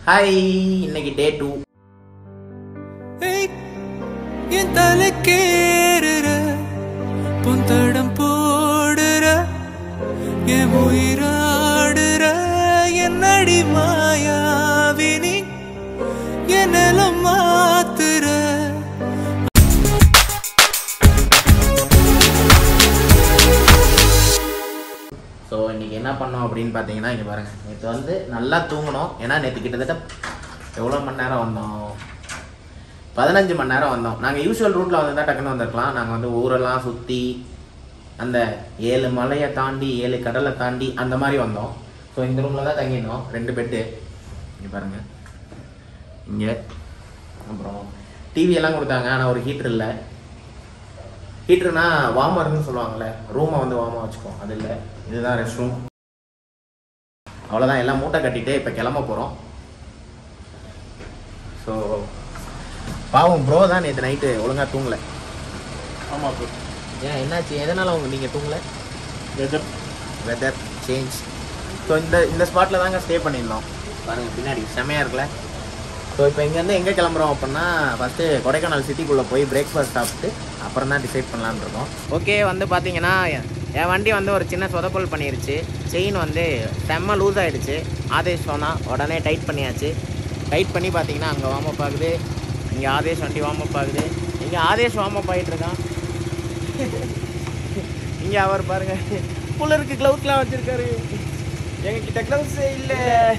Hi இன்னைக்கு டே two ஏய், என் தலைக்கேறுற பொந்தடம் போடுற என் உயிராடுற என்னடி மாயாவினி என் நிலம் மாத்துற ஸோ இன்னைக்கு என்ன பண்ணோம் அப்படின்னு பார்த்தீங்கன்னா இங்கே பாருங்க நேற்று வந்து நல்லா தூங்கணும் ஏன்னா நேற்று கிட்டத்தட்ட எவ்வளோ மணி நேரம் வந்தோம் பதினஞ்சு மணி நேரம் வந்தோம் நாங்கள் யூஸ்வல் ரூட்டில் வந்து தான் டக்குன்னு வந்திருக்கலாம் நாங்கள் வந்து ஊரெல்லாம் சுற்றி அந்த ஏழு மலையை தாண்டி ஏழு கடலை தாண்டி அந்த மாதிரி வந்தோம் ஸோ இந்த ரூமில் தான் தங்கியிருந்தோம் ரெண்டு பெட்டு இங்கே பாருங்கள் இங்கே அப்புறம் டிவி எல்லாம் கொடுத்தாங்க ஆனால் ஒரு ஹீட்ரு இல்லை ஹீட்டர்னா வார்மர்னு சொல்லுவாங்கல்ல ரூமை வந்து வார்மாக வச்சுக்கோம் அது இல்லை இதுதான் ரெஸ்ட் ரூம் அவ்வளோதான் எல்லாம் மூட்டை கட்டிட்டு இப்போ கிளம்ப போகிறோம் ஸோ பாவம் ப்ரோ தான் நேற்று நைட்டு ஒழுங்காக தூங்கலை ஆமாம் ப்ரோ ஏன் என்னாச்சு எதனால் அவங்க நீங்கள் தூங்கலை வெதர் வெதர் சேஞ்ச் ஸோ இந்த இந்த ஸ்பாட்டில் தாங்க ஸ்டே பண்ணியிருந்தோம் பாருங்கள் பின்னாடி செமையாக இருக்குல்ல ஸோ இப்போ இங்கேருந்து எங்கே கிளம்புறோம் அப்படின்னா ஃபஸ்ட்டு கொடைக்கானல் சிட்டிக்குள்ளே போய் பிரேக்ஃபாஸ்ட் சாப்பிட்டு அப்புறம் தான் டிசைட் பண்ணலான்னு இருக்கோம் ஓகே வந்து பார்த்தீங்கன்னா என் வண்டி வந்து ஒரு சின்ன சொதப்பல் பண்ணிருச்சு செயின் வந்து செம்ம லூஸ் ஆகிடுச்சு ஆதேஷ் சொன்னால் உடனே டைட் பண்ணியாச்சு டைட் பண்ணி பார்த்தீங்கன்னா அங்கே வார்ம் அப் ஆகுது இங்கே ஆதேஷ் வண்டி வார்ம் அப் ஆகுது இங்கே ஆதேஷ் வார்ம் அப் ஆகிட்டு இருக்கான் இங்கே அவர் பாருங்க குளருக்கு க்ளவுஸ்லாம் வச்சிருக்காரு எங்ககிட்ட க்ளவுஸ் இல்ல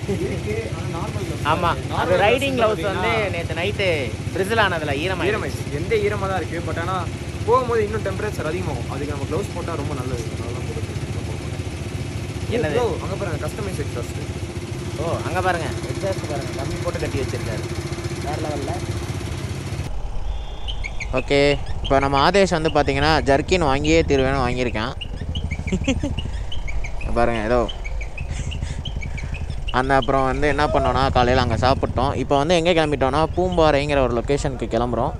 ஆமா அது ரைடிங் க்ளவுஸ் வந்து நேத்து நைட்டு பிரிசில் ஆனதுல ஈரமாயிரம் ஈரமாயிடுச்சு எந்த ஈரமாக தான் இருக்குது பட் ஆனால் போகும்போது இன்னும் டெம்பரேச்சர் அதிகமாகும் அதுக்கு நம்ம க்ளவுஸ் போட்டால் ரொம்ப நல்லது அதனால தான் போட்டு என்னது? ப்ரோ அங்கே பாருங்க கஸ்டமைஸ் எக்ஸாஸ்ட் ஓ அங்க பாருங்க எக்ஸாஸ்ட் பாருங்க கம்மி போட்டு கட்டி வச்சிருக்காரு வேற லெவல்ல ஓகே இப்போ நம்ம ஆதேஷ் வந்து பார்த்தீங்கன்னா ஜர்க்கின் வாங்கியே தீர்வேன்னு வாங்கியிருக்கான் பாருங்க ஏதோ அந்த அப்புறம் வந்து என்ன பண்ணோன்னா காலையில் அங்கே சாப்பிட்டோம் இப்போ வந்து எங்கே கிளம்பிட்டோம்னா பூம்பாறைங்கிற ஒரு லொக்கேஷனுக்கு கிளம்புறோம்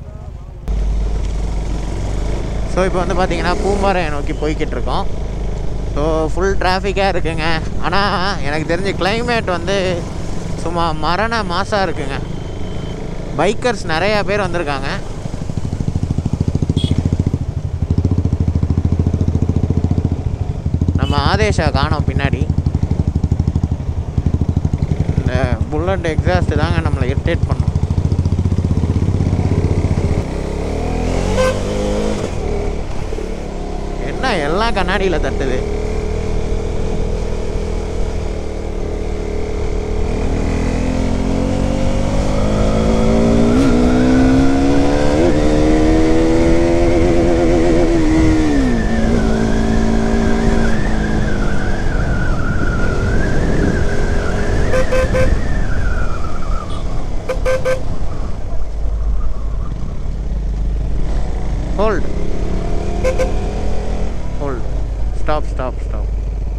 ஸோ இப்போ வந்து பார்த்தீங்கன்னா பூம்பாறையை நோக்கி போய்கிட்டு இருக்கோம் ஸோ ஃபுல் டிராஃபிக்காக இருக்குங்க ஆனால் எனக்கு தெரிஞ்ச climate வந்து சும்மா மரண மாசாக இருக்குங்க பைக்கர்ஸ் நிறையா பேர் வந்திருக்காங்க நம்ம ஆதேஷா காணோம் பின்னாடி இந்த புல்லட் எக்ஸாஸ்ட் தாங்க நம்மளை இரிட்டேட் பண்ணும் என்ன எல்லாம் கண்ணாடியில் தட்டுது hold hold stop stop stop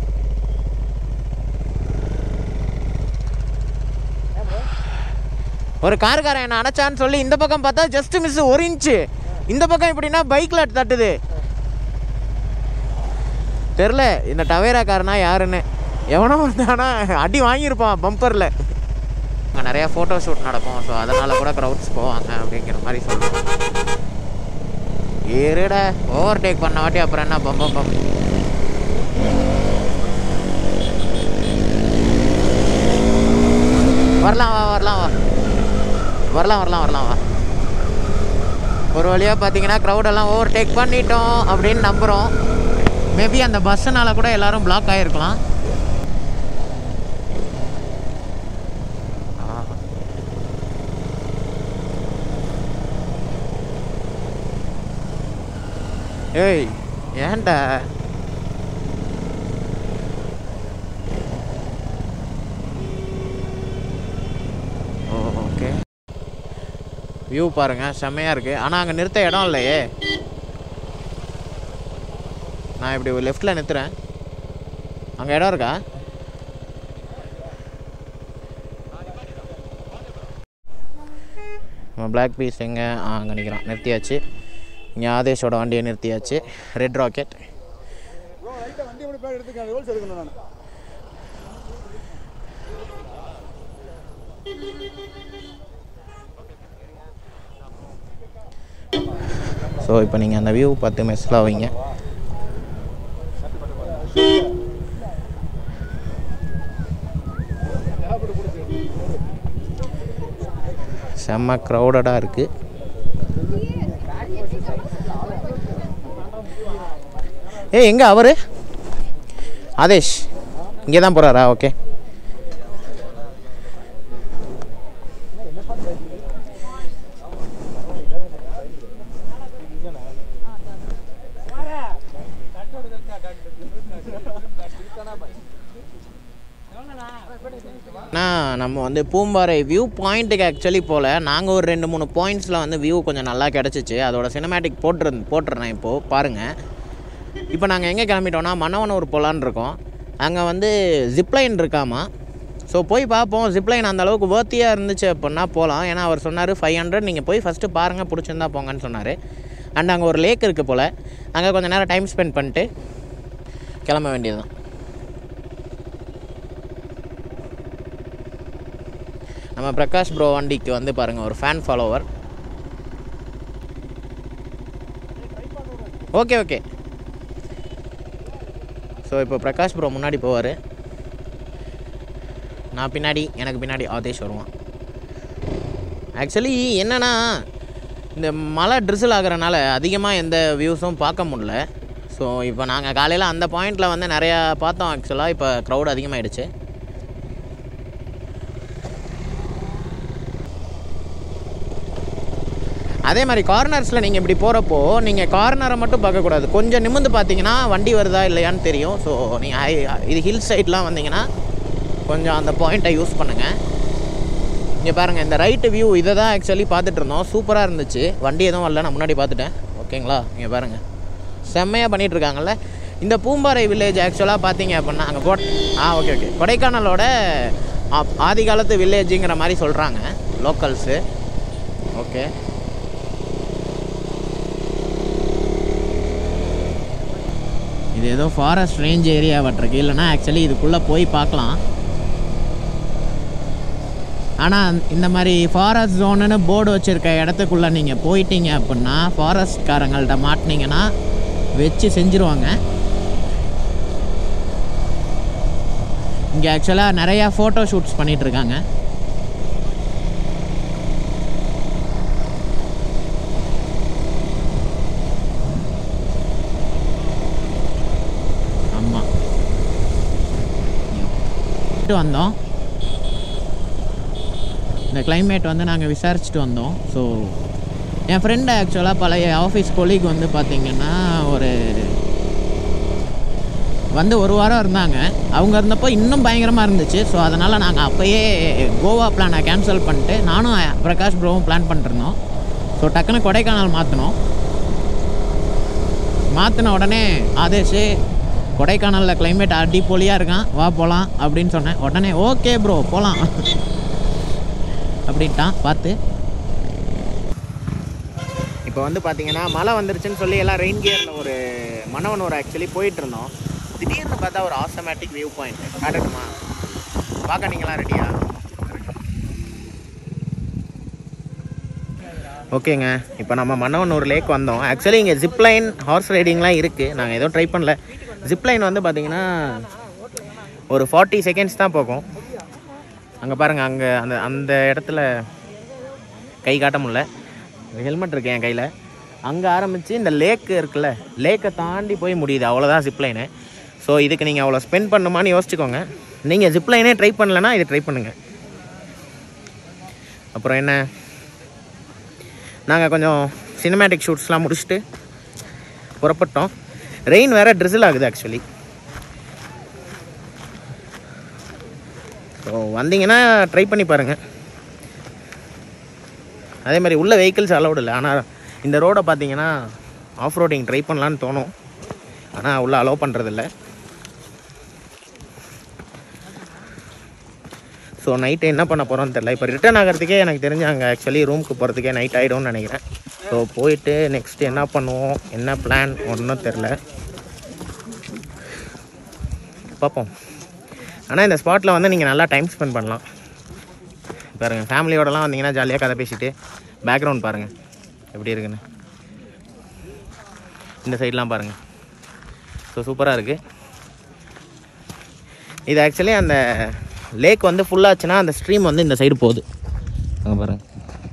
ஒரு காருக்காரன் என்ன அணைச்சான்னு சொல்லி இந்த பக்கம் பார்த்தா ஜஸ்ட் மிஸ் ஒரு இன்ச்சு இந்த பக்கம் இப்படின்னா பைக்கில் தட்டுது தெரில இந்த டவேராக்காரனா யாருன்னு எவனோ வந்தானா அடி வாங்கியிருப்பான் பம்பரில் அங்கே நிறையா ஃபோட்டோ ஷூட் நடக்கும் ஸோ அதனால் கூட க்ரௌட்ஸ் போவாங்க அப்படிங்கிற மாதிரி சொல்லுவோம் ஏறுட ஓவர் டேக் பண்ண வாட்டி அப்புறம் என்ன பம் பம் பம் வரலாம் வா வரலாம் வா வரலாம் வரலாம் வரலாம் வா ஒரு வழியாக பார்த்தீங்கன்னா க்ரௌடெல்லாம் ஓவர் டேக் பண்ணிட்டோம் அப்படின்னு நம்புகிறோம் மேபி அந்த பஸ்ஸுனால கூட எல்லாரும் பிளாக் ஆகிருக்கலாம் ஏய் ஏன்டா ஓ ஓகே வியூ பாருங்க செம்மையாக இருக்குது ஆனால் அங்கே நிறுத்த இடம் இல்லையே நான் இப்படி லெஃப்டில் நிறுத்துறேன் அங்கே இடம் இருக்கா பிளாக் பீஸ் எங்கே ஆ அங்கே நிற்கிறான் நிறுத்தியாச்சு இங்கே ஆதேஷோட வண்டியை நிறுத்தியாச்சு ரெட் ராக்கெட் ஸோ இப்போ நீங்கள் அந்த வியூ பார்த்து மெஸ்ஸில் ஆவீங்க செம்ம க்ரௌடடாக இருக்குது ஏய் எங்கே அவரு ஆதேஷ் இங்கே தான் போகிறாரா ஓகே நான் நம்ம வந்து பூம்பாறை வியூ பாயிண்ட்டுக்கு ஆக்சுவலி போகல நாங்கள் ஒரு ரெண்டு மூணு பாயிண்ட்ஸில் வந்து வியூ கொஞ்சம் நல்லா கிடச்சிச்சு அதோட சினிமேட்டிக் போட்டுரு போட்டுறேன் இப்போது பாருங்கள் இப்போ நாங்கள் எங்கே கிளம்பிட்டோம்னா மன்னவனூர் போகலான்னு இருக்கோம் அங்கே வந்து ஜிப்லைன் இருக்காமா ஸோ போய் பார்ப்போம் ஜிப்லைன் அந்த அளவுக்கு வேர்த்தியாக இருந்துச்சு அப்படின்னா போகலாம் ஏன்னா அவர் சொன்னார் ஃபைவ் ஹண்ட்ரட் நீங்கள் போய் ஃபஸ்ட்டு பாருங்கள் பிடிச்சிருந்தா போங்கன்னு சொன்னார் அண்ட் அங்கே ஒரு லேக் இருக்குது போல் அங்கே கொஞ்சம் நேரம் டைம் ஸ்பெண்ட் பண்ணிட்டு கிளம்ப வேண்டியதுதான் நம்ம பிரகாஷ் ப்ரோ வண்டிக்கு வந்து பாருங்கள் ஒரு fan follower okay okay so இப்போ பிரகாஷ் ப்ரோ முன்னாடி போவார் நான் பின்னாடி எனக்கு பின்னாடி ஆதேஷ் வருவான் ஆக்சுவலி என்னென்னா இந்த மழை ட்ரிசில் ஆகிறனால அதிகமாக எந்த வியூஸும் பார்க்க முடில ஸோ இப்போ நாங்கள் காலையில் அந்த பாயிண்டில் வந்து நிறையா பார்த்தோம் ஆக்சுவலாக இப்போ க்ரௌட் அதிகமாகிடுச்சு அதே மாதிரி கார்னர்ஸில் நீங்கள் இப்படி போகிறப்போ நீங்கள் கார்னரை மட்டும் பார்க்கக்கூடாது கொஞ்சம் நிமிர்ந்து பார்த்தீங்கன்னா வண்டி வருதா இல்லையான்னு தெரியும் ஸோ நீங்கள் இது ஹில் சைட்லாம் வந்தீங்கன்னா கொஞ்சம் அந்த பாயிண்ட்டை யூஸ் பண்ணுங்கள் இங்கே பாருங்கள் இந்த ரைட்டு வியூ இதை தான் ஆக்சுவலி பார்த்துட்டு இருந்தோம் சூப்பராக இருந்துச்சு வண்டி எதுவும் வரல நான் முன்னாடி பார்த்துட்டேன் ஓகேங்களா இங்கே பாருங்கள் செம்மையாக பண்ணிகிட்டு இருக்காங்கல்ல இந்த பூம்பாறை வில்லேஜ் ஆக்சுவலாக பார்த்தீங்க அப்படின்னா அங்கே கோட் ஆ ஓகே ஓகே கொடைக்கானலோட ஆ- ஆதி காலத்து வில்லேஜுங்கிற மாதிரி சொல்கிறாங்க லோக்கல்ஸு ஓகே இது ஏதோ ஃபாரஸ்ட் ரேஞ்ச் ஏரியா வட்டிருக்கு இல்லைன்னா ஆக்சுவலி இதுக்குள்ளே போய் பார்க்கலாம் ஆனால் இந்த மாதிரி ஃபாரஸ்ட் ஜோனுன்னு போர்டு வச்சுருக்க இடத்துக்குள்ளே நீங்கள் போயிட்டீங்க அப்படின்னா ஃபாரஸ்ட்காரங்கள்ட்ட மாட்டினீங்கன்னா வச்சு செஞ்சுருவாங்க இங்கே ஆக்சுவலாக நிறையா ஃபோட்டோ ஷூட்ஸ் பண்ணிகிட்ருக்காங்க ஆமாம் வந்தோம் இந்த climate வந்து நாங்கள் விசாரிச்சுட்டு வந்தோம் ஸோ என் ஃப்ரெண்டு ஆக்சுவலாக பழைய ஆஃபீஸ் கொலீக் வந்து பார்த்திங்கன்னா ஒரு வந்து ஒரு வாரம் இருந்தாங்க அவங்க இருந்தப்போ இன்னும் பயங்கரமாக இருந்துச்சு ஸோ அதனால் நாங்கள் அப்போயே கோவா பிளானை கேன்சல் பண்ணிட்டு நானும் பிரகாஷ் ப்ரோவும் பிளான் பண்ணிருந்தோம் ஸோ டக்குன்னு கொடைக்கானல் மாற்றினோம் மாற்றின உடனே ஆதேஷ் கொடைக்கானலில் climate அடிப்பொலியாக இருக்கான் வா போகலாம் அப்படின்னு சொன்னேன் உடனே ஓகே ப்ரோ போகலாம் அப்படின்ட்டான் பார்த்து இப்போ வந்து பார்த்தீங்கன்னா மழை வந்துருச்சுன்னு சொல்லி எல்லாம் ரெயின் கியரில் ஒரு மணவனூர் ஆக்சுவலி போயிட்டு இருந்தோம் திடீர்னு பார்த்தா ஒரு ஆட்டோமேட்டிக் வியூ பாயிண்ட் காட்டணுமா பார்க்க நீங்களா ரெடியா ஓகேங்க இப்போ நம்ம மன்னவனூர் லேக் வந்தோம் ஆக்சுவலி இங்கே ஜிப்லைன் ஹார்ஸ் ரைடிங்லாம் இருக்குது நாங்கள் எதுவும் ட்ரை பண்ணல ஜிப்லைன் வந்து பார்த்தீங்கன்னா ஒரு ஃபார்ட்டி செகண்ட்ஸ் தான் போகும் அங்கே பாருங்கள் அங்கே அந்த அந்த இடத்துல கை காட்ட முடியல ஹெல்மெட் இருக்கு என் கையில் அங்கே ஆரம்பித்து இந்த லேக்கு இருக்குல்ல லேக்கை தாண்டி போய் முடியுது அவ்வளோதான் ஜிப்லைனு ஸோ இதுக்கு நீங்கள் அவ்வளோ ஸ்பெண்ட் பண்ணுமான்னு யோசிச்சுக்கோங்க நீங்கள் ஜிப்லைனே ட்ரை பண்ணலன்னா இதை ட்ரை பண்ணுங்கள் அப்புறம் என்ன நாங்கள் கொஞ்சம் சினிமேட்டிக் ஷூட்ஸ்லாம் முடிச்சுட்டு புறப்பட்டோம் ரெயின் வேறு ட்ரிசில் ஆகுது ஆக்சுவலி ஸோ வந்தீங்கன்னா ட்ரை பண்ணி பாருங்கள் அதே மாதிரி உள்ள வெஹிக்கிள்ஸ் அலௌடு இல்லை ஆனால் இந்த ரோடை பார்த்தீங்கன்னா ஆஃப் ரோடிங் ட்ரை பண்ணலான்னு தோணும் ஆனால் உள்ள அலோவ் பண்ணுறதில்ல ஸோ நைட்டு என்ன பண்ண போகிறோம்னு தெரில இப்போ ரிட்டர்ன் ஆகிறதுக்கே எனக்கு தெரிஞ்சு அங்கே ஆக்சுவலி ரூமுக்கு போகிறதுக்கே நைட் ஆகிடும்னு நினைக்கிறேன் ஸோ போயிட்டு நெக்ஸ்ட் என்ன பண்ணுவோம் என்ன பிளான் ஒன்றும் தெரில பார்ப்போம் ஆனால் இந்த ஸ்பாட்டில் வந்து நீங்கள் நல்லா டைம் ஸ்பெண்ட் பண்ணலாம் பாருங்கள் ஃபேமிலியோடலாம் வந்தீங்கன்னா ஜாலியாக கதை பேசிட்டு பேக்ரவுண்ட் பாருங்கள் எப்படி இருக்குன்னு இந்த சைட்லாம் பாருங்கள் ஸோ சூப்பராக இருக்குது இது ஆக்சுவலி அந்த லேக் வந்து ஃபுல்லாச்சுன்னா அந்த ஸ்ட்ரீம் வந்து இந்த சைடு போகுது அங்கே பாருங்க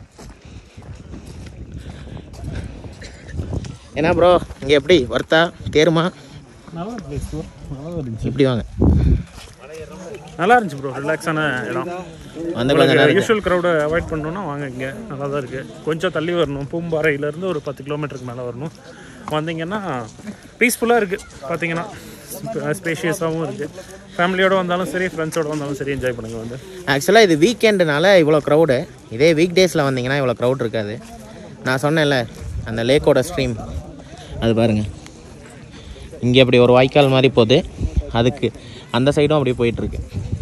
என்ன ப்ரோ இங்கே எப்படி வர்த்தா தேருமா நல்லா பிளேஸ் ப்ரோ நல்லா இருந்துச்சு இப்படி வாங்க நல்லா இருந்துச்சு ப்ரோ ரிலாக்ஸான இடம் வந்து கொஞ்ச நேரம் இரு. யூஷுவல் க்ரௌடை அவாய்ட் பண்ணணும்னா வாங்க இங்கே நல்லா தான் இருக்குது கொஞ்சம் தள்ளி வரணும் பூம்பாறையிலேருந்து ஒரு பத்து கிலோமீட்டருக்கு மேலே வரணும் வந்தீங்கன்னா பீஸ்ஃபுல்லாக இருக்குது பார்த்தீங்கன்னா ஸ்பேஷியஸாகவும் இருக்குது ஃபேமிலியோட வந்தாலும் சரி ஃப்ரெண்ட்ஸோட வந்தாலும் சரி என்ஜாய் பண்ணுங்க வந்து ஆக்சுவலாக இது வீக்கெண்டுனால இவ்வளோ க்ரௌடு இதே வீக் டேஸில் வந்தீங்கன்னா இவ்வளோ க்ரௌட் இருக்காது நான் சொன்னேன்ல அந்த லேக்கோட ஸ்ட்ரீம் அது பாருங்கள் இங்கே அப்படி ஒரு வாய்க்கால் மாதிரி போகுது அதுக்கு அந்த சைடும் அப்படியே போயிட்டுருக்கு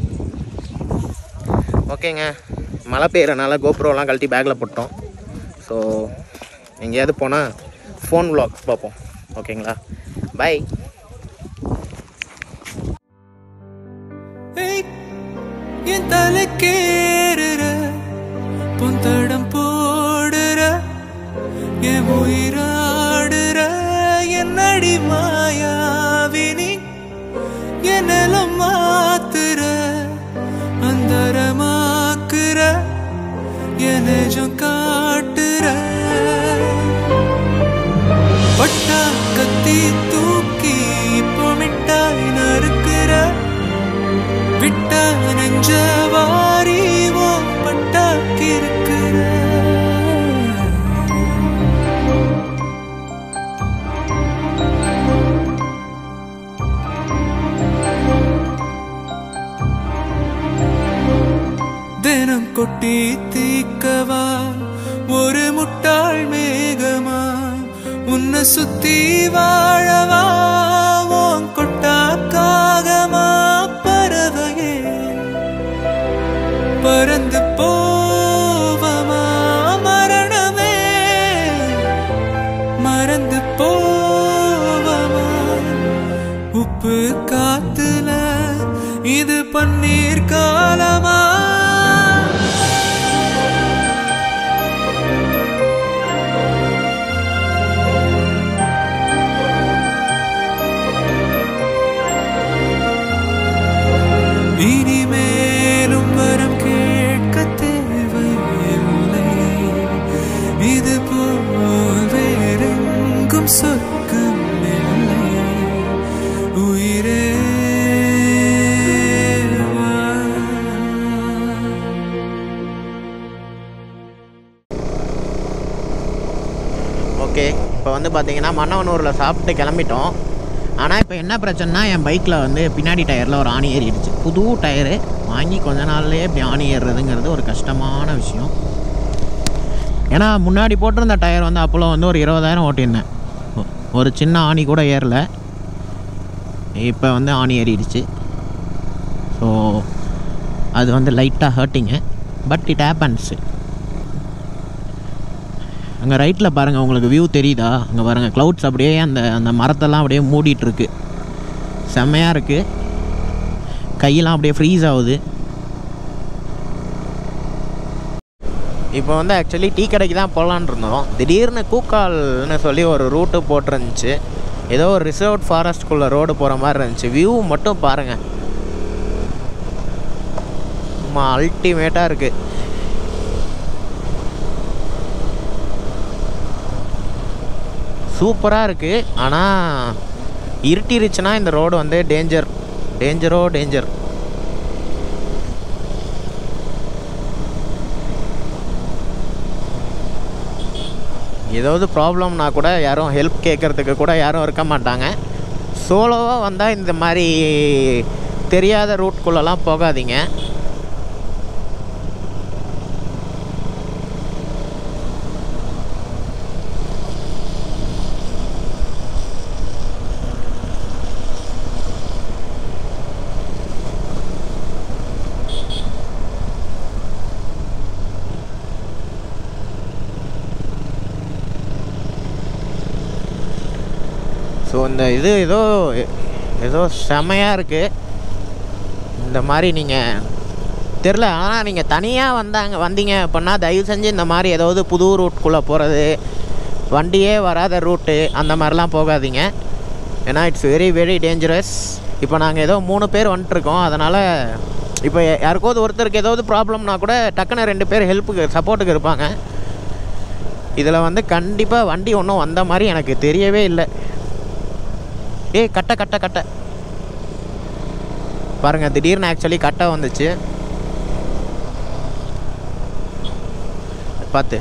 ஓகேங்க மழை பெய்யறனால கோப்ரோலாம் கழட்டி பேக்கில் போட்டோம் ஸோ எங்கேயாவது போனால் ஃபோன் vlog பார்ப்போம் ஓகேங்களா பை ஏய், என் தலைக்கேறுற பொந்தடம் போடுற என் உயிராடுற என்னடி மாயாவினி என் நிலம் மாத்துற அந்தரமாக்குற என் நிஜம் காட்டுற பட்டா கத்தி தூக்கி இப்போ மிட்டாய் நறுக்குற விட்ட நெஞ்ச வாரி ஓ பட்டாக்கி இருக்கிற தினம் கொட்டி தீக்கவா ஒரு முட்டாள் மேகமா உன்னை சுத்தி வாழவா உன் கொட்டா காகமா பறவையே பறந்து போவமா மரணமே மறந்து போவமா உப்பு காத்துல இது பன்னீர் காலமா இனிமேலும் வரம் கேட்க தேவையில்லை இது போல் வேறெங்கும் சொர்க்கம் இல்லை உயிரே வா. ஓகே இப்போ வந்து பார்த்தீங்கன்னா மன்னவனூரில் சாப்பிட்டு கிளம்பிட்டோம் ஆனால் இப்போ என்ன பிரச்சனைனா என் பைக்கில் வந்து பின்னாடி டயரில் ஒரு ஆணி ஏறிடுச்சு புது டயரு வாங்கி கொஞ்ச நாள்லயே இப்படி ஆணி ஏறுறதுங்கிறது ஒரு கஷ்டமான விஷயம் ஏன்னா முன்னாடி போட்டிருந்த டயர் வந்து அப்போலாம் வந்து ஒரு இருபதாயிரம் ஓட்டியிருந்தேன் ஒ- ஒரு சின்ன ஆணி கூட ஏறல இப்போ வந்து ஆணி ஏறிடுச்சு ஸோ அது வந்து லைட்டாக ஹர்ட்டிங்கு பட் இட் ஹேப்பன்ஸு அங்கே ரைட்டில் பாருங்கள் உங்களுக்கு வியூ தெரியுதா அங்கே பாருங்கள் க்ளவுட்ஸ் அப்படியே அந்த அந்த மரத்தெல்லாம் அப்படியே மூடிட்டு இருக்கு செம்மையாக இருக்குது கையெல்லாம் அப்படியே ஃப்ரீஸ் ஆகுது இப்போ வந்து ஆக்சுவலி டீ கடைக்கு தான் போகலான் இருந்தோம் திடீர்னு கூக்கால்னு சொல்லி ஒரு ரூட்டு போட்டிருந்துச்சு ஏதோ ஒரு ரிசர்வ் ஃபாரஸ்ட்குள்ளே ரோடு போகிற மாதிரி இருந்துச்சு வியூ மட்டும் பாருங்கள் சும்மா அல்டிமேட்டாக இருக்குது சூப்பராக இருக்குது ஆனால் இருட்டிருச்சுன்னா இந்த ரோடு வந்து டேஞ்சர் டேஞ்சரோ டேஞ்சர் ஏதாவது ப்ராப்ளம்னா கூட யாரும் ஹெல்ப் கேட்குறதுக்கு கூட யாரும் இருக்க மாட்டாங்க சோலோவாக வந்தால் இந்த மாதிரி தெரியாத ரூட்குள்ளெல்லாம் போகாதீங்க ஸோ இந்த இது ஏதோ ஏதோ செமையாக இருக்குது இந்த மாதிரி நீங்கள் தெரில ஆனால் நீங்கள் தனியாக வந்தாங்க வந்தீங்க அப்படின்னா தயவு செஞ்சு இந்த மாதிரி ஏதாவது புது ரூட்குள்ளே போகிறது வண்டியே வராத ரூட்டு அந்த மாதிரிலாம் போகாதீங்க ஏன்னா இட்ஸ் வெரி வெரி டேஞ்சரஸ் இப்போ நாங்கள் ஏதோ மூணு பேர் வந்துட்டுருக்கோம் அதனால் இப்போ யாருக்காவது ஒருத்தருக்கு ஏதாவது ப்ராப்ளம்னா கூட டக்குன்னு ரெண்டு பேர் ஹெல்ப்புக்கு சப்போர்ட்டுக்கு இருப்பாங்க இதில் வந்து கண்டிப்பாக வண்டி ஒன்றும் வந்த மாதிரி எனக்கு தெரியவே இல்லை ஏய் கட்ட கட்ட கட்ட பாருங்கள் திடீர்னு ஆக்சுவலி கட்டை வந்துச்சு பார்த்து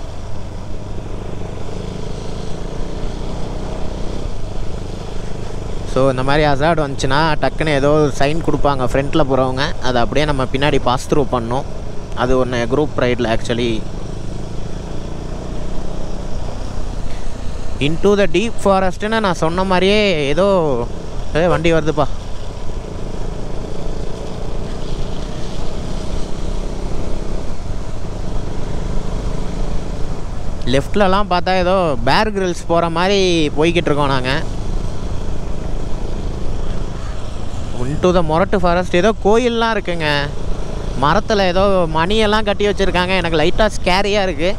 ஸோ இந்த மாதிரி அசாட் வந்துச்சுன்னா டக்குன்னு ஏதோ சைன் கொடுப்பாங்க ஃப்ரண்ட்டில் போகிறவங்க அதை அப்படியே நம்ம பின்னாடி பாஸ் த்ரூ பண்ணோம் அது ஒன்று குரூப் ரைடில் ஆக்சுவலி இன்டு த டீப் ஃபாரஸ்ட்டுன்னு நான் சொன்ன மாதிரியே ஏதோ ஏ வண்டி வருதுப்பா லெஃப்ட்லலாம் பார்த்தா ஏதோ பேர் கிரில்ஸ் போகிற மாதிரி போய்கிட்டு இருக்கோம் நாங்கள் இன்டு த மொரட்டு ஃபாரஸ்ட் ஏதோ கோயில்லாம் இருக்குங்க மரத்தில் ஏதோ மணியெல்லாம் கட்டி வச்சுருக்காங்க எனக்கு லைட்டாக ஸ்கேரியாக இருக்குது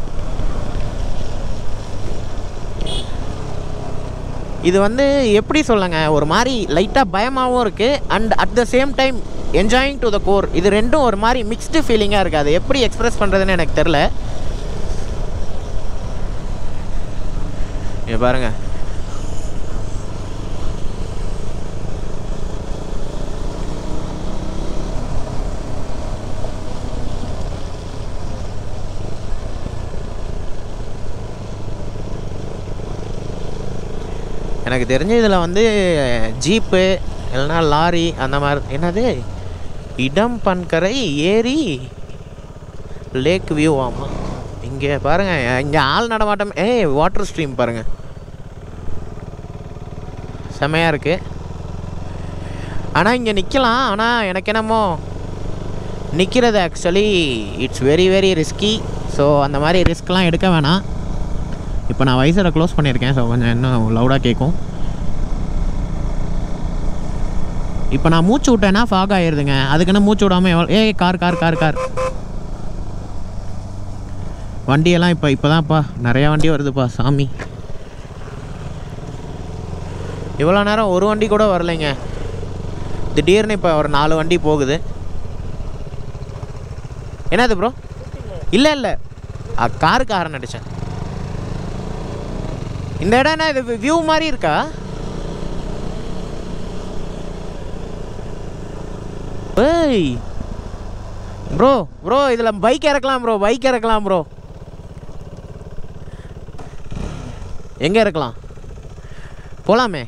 இது வந்து எப்படி சொல்லுங்க ஒரு மாதிரி லைட்டாக பயமாகவும் இருக்குது and at the same time enjoying to the core இது ரெண்டும் ஒரு மாதிரி மிக்ஸ்டு ஃபீலிங்காக இருக்குது அது எப்படி எக்ஸ்பிரஸ் பண்ணுறதுன்னு எனக்கு தெரில இங்க பாருங்க எனக்கு தெரிஞ்ச இதில் வந்து ஜீப்பு இல்லைன்னா லாரி அந்த மாதிரி என்னது இடம் பன்கரை ஏரி லேக் வியூ ஆமாம் இங்கே பாருங்கள் இங்கே ஆள் நடமாட்டம் ஏய் வாட்டர் ஸ்ட்ரீம் பாருங்கள் செமையாக இருக்குது ஆனால் இங்கே நிற்கலாம் ஆனால் எனக்கு என்னமோ நிற்கிறது actually it's very very risky so அந்த மாதிரி ரிஸ்க்லாம் எடுக்க வேணாம் இப்போ நான் வைசரை க்ளோஸ் பண்ணியிருக்கேன் ஸோ கொஞ்சம் இன்னும் லவுடாக கேட்கும் இப்போ நான் மூச்சு விட்டேன்னா ஃபாக் ஆயிடுதுங்க அதுக்குன்னு மூச்சு விடாமல் எவ்வளோ ஏய் கார் கார் கார் கார் வண்டியெல்லாம் இப்போ இப்போ தான்ப்பா நிறையா வண்டி வருதுப்பா சாமி இவ்வளோ நேரம் ஒரு வண்டி கூட வரலைங்க திடீர்னு இப்போ ஒரு நாலு வண்டி போகுது என்னது ப்ரோ இல்லை இல்லை காருக்கு ஹாரன் அடித்தேன் இந்த இடம் என்ன இது வியூ மாதிரி இருக்கா ஏய் ப்ரோ ப்ரோ இதில் பைக் இறக்கலாம் ப்ரோ பைக் இறக்கலாம் ப்ரோ எங்கே இறக்கலாம் போகலாமே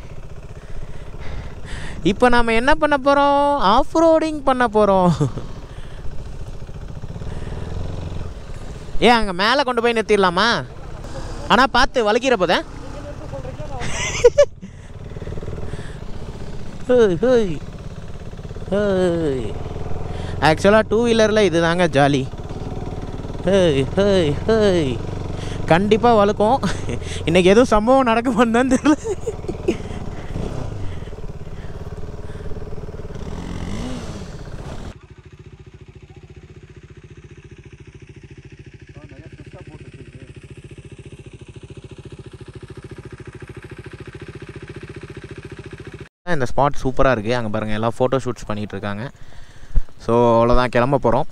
இப்போ நாம் என்ன பண்ண போகிறோம் ஆஃப் ரோடிங் பண்ண போகிறோம் ஏன் அங்கே மேலே கொண்டு போய் நிறுத்திடலாமா ஆனால் பார்த்து வலிக்கிற போத ஆக்சுவலாக டூ வீலரில் இது தாங்க ஜாலி ஹேய் ஹேய் ஹேய் கண்டிப்பாக வழுக்கும் இன்றைக்கி எதுவும் சம்பவம் நடக்குமான்னு தான் தெரியல இந்த ஸ்பாட் சூப்பராக இருக்குது அங்கே பாருங்கள் எல்லாம் ஃபோட்டோ ஷூட்ஸ் பண்ணிகிட்டு இருக்காங்க ஸோ அவ்வளோதான் கிளம்ப போகிறோம்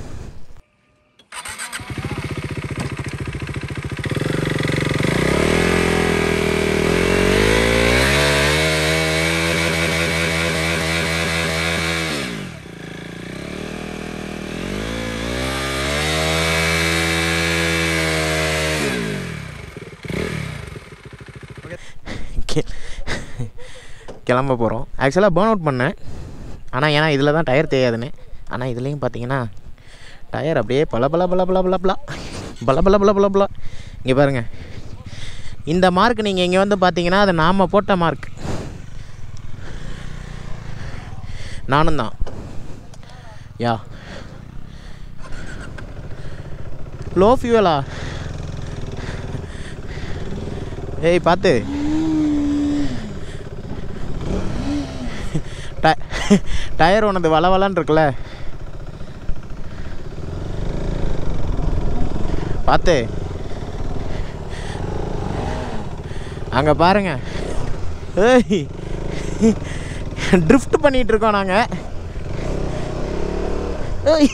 கி- கிளம்ப போகிறோம் ஆக்சுவலாக பேர்ன் அவுட் பண்ணேன் ஆனால் ஏன்னா இதில் தான் டயர் தேயாதுன்னு ஆனால் இதுலேயும் பார்த்தீங்கன்னா டயர் அப்படியே பல பல பல பல பல பல பல பல பல பல பல இங்கே பாருங்கள் இந்த மார்க் நீங்கள் இங்கே வந்து பார்த்தீங்கன்னா அது நாம் போட்ட மார்க் நானும் தான் யா லோ ஃபியூவலா ஏய் பார்த்து ட டயர் ஒன்று வளவலன்னு இருக்குல்ல பார்த்து அங்கே பாருங்க ஏய் ட்ரிஃப்ட் பண்ணிட்டு இருக்கோம் நாங்கள் ஏய்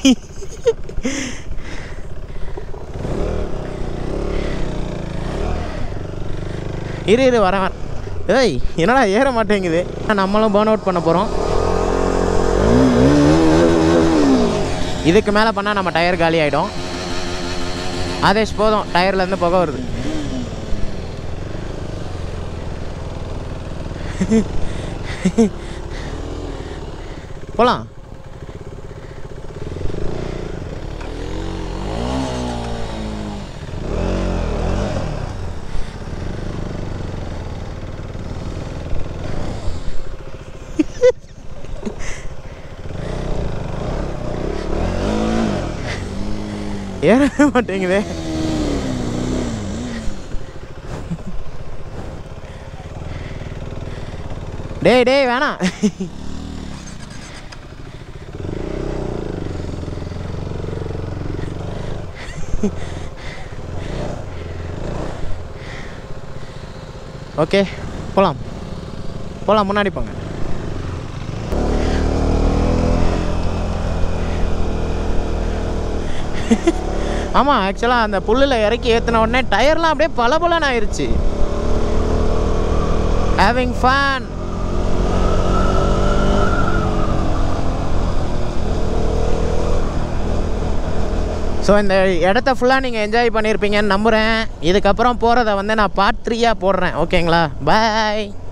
இரு இரு வரேன் வரேன். ஏய் என்னடா ஏற மாட்டேங்குது நம்மளும் பேர்ன் அவுட் பண்ண போகிறோம் இதுக்கு மேலே பண்ணால் நம்ம டயர் காலி ஆகிடும் ஆதேஷ் போதும் டயர்லேருந்து புகை வருது போகலாம் ஏறவே மாட்டேங்குதே டேய் டேய் வேணாம் ஓகே போகலாம் போகலாம் முன்னாடி போங்க ஆமாம் ஆக்சுவலாக அந்த புல்லில் இறக்கி ஏற்றின உடனே டயர்லாம் அப்படியே பளபளன்னு ஆயிருச்சு ஹேவிங் ஃபன் ஸோ இந்த இடத்த ஃபுல்லாக நீங்கள் என்ஜாய் பண்ணியிருப்பீங்கன்னு நம்புகிறேன் இதுக்கப்புறம் போகிறத வந்து நான் பார்ட் த்ரீயாக போடுறேன் ஓகேங்களா பாய்